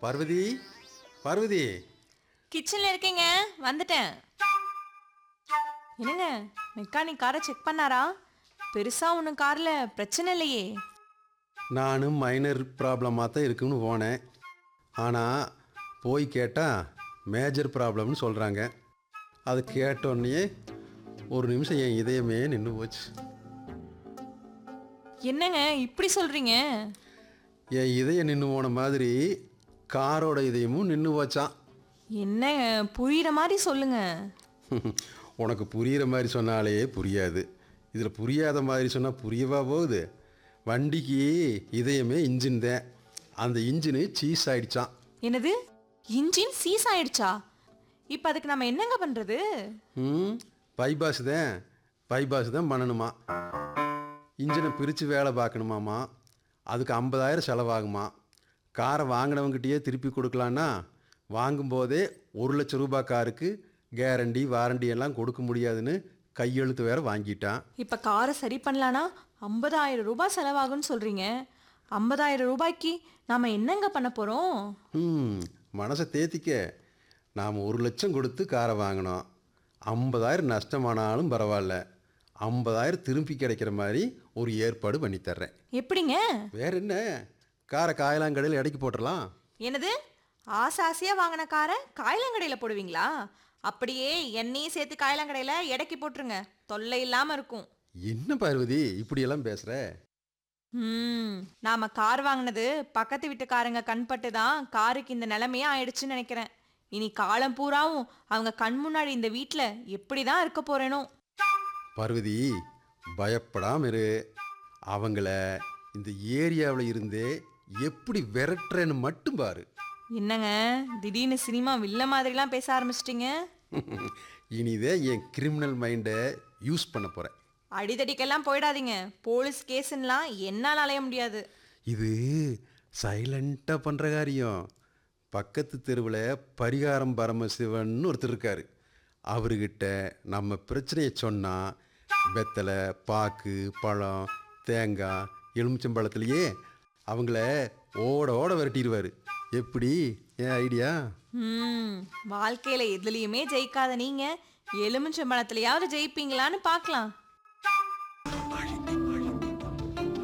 பார்வதி பார்வதி கிச்சன்ல இருக்கீங்க வந்துட்டேன் என்னங்க மெக்கானிக் காரை செக் பண்ணாரா பெருசா ஒன்றும் கார்ல பிரச்சனை இல்லையே நானும் மைனர் ப்ராப்ளமாக தான் இருக்குன்னு போனேன் ஆனால் போய் கேட்டால் மேஜர் ப்ராப்ளம்னு சொல்கிறாங்க அது கேட்டோடனே ஒரு நிமிஷம் என் இதயமே நின்று போச்சு என்னங்க இப்படி சொல்றீங்க என் இதயம் நின்று போன மாதிரி காரோட இதயமும் நின்று போச்சான் என்னங்க புரியுற மாதிரி சொல்லுங்க உனக்கு புரிகிற மாதிரி சொன்னாலே புரியாது இதில் புரியாத மாதிரி சொன்னால் புரியவா போகுது வண்டிக்கு இதயமே இன்ஜின் தான் அந்த இன்ஜினு சீஸ் ஆயிடுச்சான் என்னது இன்ஜின் சீஸ் ஆயிடுச்சா இப்போ அதுக்கு நம்ம என்னங்க பண்றது ம் பைபாஸ் தான் பைபாஸ் தான் பண்ணணுமா இன்ஜினை பிரித்து வேலை பார்க்கணுமாமா அதுக்கு ஐம்பதாயிரம் செலவாகுமா காரை வாங்கினவங்ககிட்டயே திருப்பி கொடுக்கலான்னா வாங்கும்போதே ஒரு லட்ச ரூபாய் காருக்கு கேரண்டி வாரண்டி எல்லாம் கொடுக்க முடியாதுன்னு கையெழுத்து வேற வாங்கிட்டான் இப்போ காரை சரி பண்ணலான்னா ஐம்பதாயிரம் ரூபாய் செலவாகும்னு சொல்றீங்க ஐம்பதாயிரம் ரூபாய்க்கு நாம என்னங்க பண்ண போறோம் ம் மனசை தேத்திக்க நாம் ஒரு லட்சம் கொடுத்து காரை வாங்கினோம் ஐம்பதாயிரம் நஷ்டமானாலும் பரவாயில்ல ஐம்பதாயிரம் திருப்பி கிடைக்கிற மாதிரி ஒரு ஏற்பாடு பண்ணி தர்றேன் எப்படிங்க வேற என்ன காரை காயலாங்கடையில் இடைக்கு போட்டுடலாம் என்னது ஆசை ஆசையாக வாங்கின காரை காயலாங்கடையில் போடுவீங்களா அப்படியே எண்ணெயும் சேர்த்து காயலாங்கடையில் எடைக்கு போட்டுருங்க தொல்லை இல்லாமல் இருக்கும் என்ன பார்வதி இப்படியெல்லாம் பேசுகிற ம் நாம கார் வாங்கினது பக்கத்து வீட்டுக்காரங்க கண்பட்டு தான் காருக்கு இந்த நிலைமையே ஆயிடுச்சுன்னு நினைக்கிறேன் இனி காலம் பூராவும் அவங்க கண் முன்னாடி இந்த வீட்டில் எப்படி தான் இருக்க போறேனோ பார்வதி பயப்படாம இரு அவங்கள இந்த ஏரியாவில் இருந்தே எப்படி விரட்டுறேன்னு மட்டும் பாரு என்னங்க திடீர்னு சினிமா வில்ல மாதிரிலாம் பேச ஆரம்பிச்சிட்டிங்க இனிதே என் கிரிமினல் மைண்டை யூஸ் பண்ண போகிறேன் அடிதடிக்கெல்லாம் போயிடாதீங்க போலீஸ் கேஸுன்னெலாம் என்னால் அலைய முடியாது இது சைலண்ட்டாக பண்ணுற காரியம் பக்கத்து தெருவில் பரிகாரம் பரமசிவன் ஒருத்தர் இருக்கார் அவர்கிட்ட நம்ம பிரச்சனையை சொன்னால் வெத்தலை பாக்கு பழம் தேங்காய் எலுமிச்சம்பழத்துலையே அவங்கள ஓட ஓட விரட்டிடுவார் எப்படி என் ஐடியா ம் வாழ்க்கையில் எதுலேயுமே ஜெயிக்காத நீங்கள் எலுமிச்சம்பழத்துலையாவது ஜெயிப்பீங்களான்னு பார்க்கலாம்